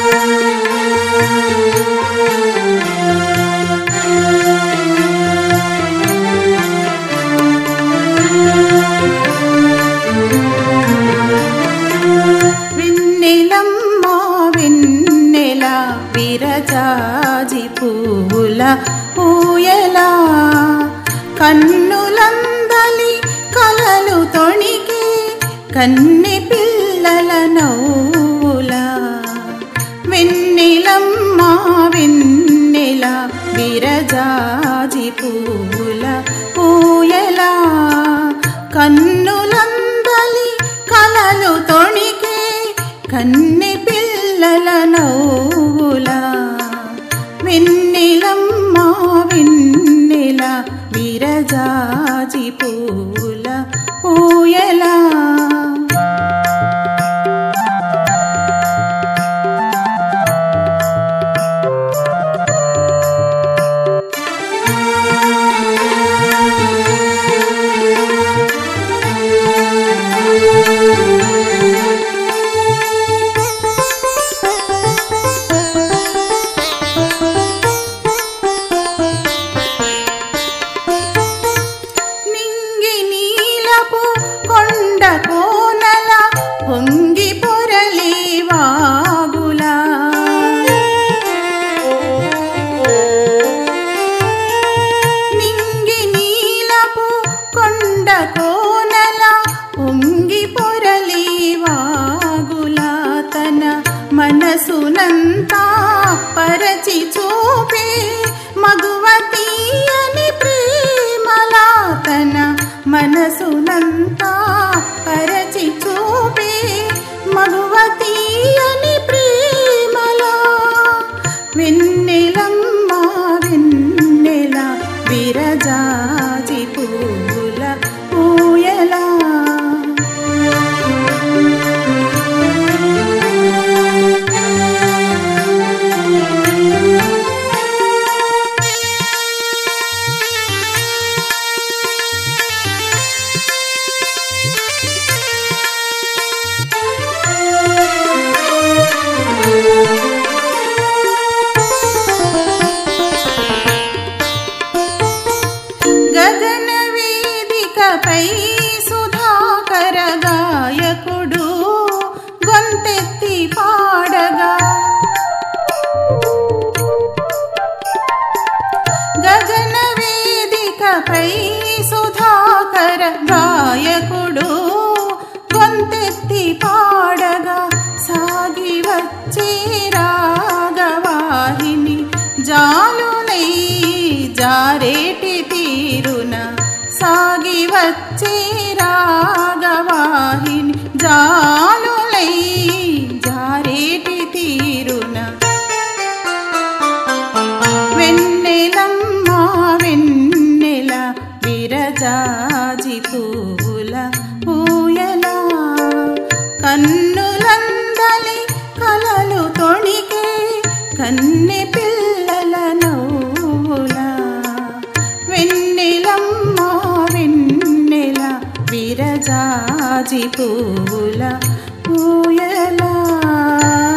వెన్నెలమ్మ వెన్నెల విరజాజి పూల పూయలా కన్నులందలి కలలు తొణికి కన్నె పిల్లల నవ్వుల వెన్నెలమ్మ వెన్నెల విరజాజి పూల పూయలా కన్నులందలి కలలు తొణికే కన్నె పిల్లల నవ్వుల వెన్నెలమ్మ వెన్నెల విరజాజి పూల పూయలా నింగి నీలపు కొండ కోనల పొంగి పొరలి వాగులా నింగి నీలపు కొండ కోనల పొంగి పొరలి వాగులా తన మనసునంతా పరచి చూపే మగువతి అని ప్రేమలా తన మనసునంతా పరచి చూపే మగువతి అని ప్రేమలా వెన్నెలమ్మ వెన్నెల విరజాజి పూల పూయలా గగన వేదికపై సుధాకర గాయకుడు గొంతెత్తి పాడగా గగన వేదికపై సుధాకర గాయకుడు గొంతెత్తి పాడగా సాగి వచ్చే రాగవాహిని జాలునై జారేటి తీరున సాగి వచ్చే రాగవాహిని జాలునై జారేటి తీరున వెన్నెలమ్మ వెన్నెల విరజాజి పూల పూయలా కన్నులందలి కలలు తొణికే కన్నె పిల్లల నవ్వుల వెన్నెలమ్మ వెన్నెల విరజాజి పూల పూయలా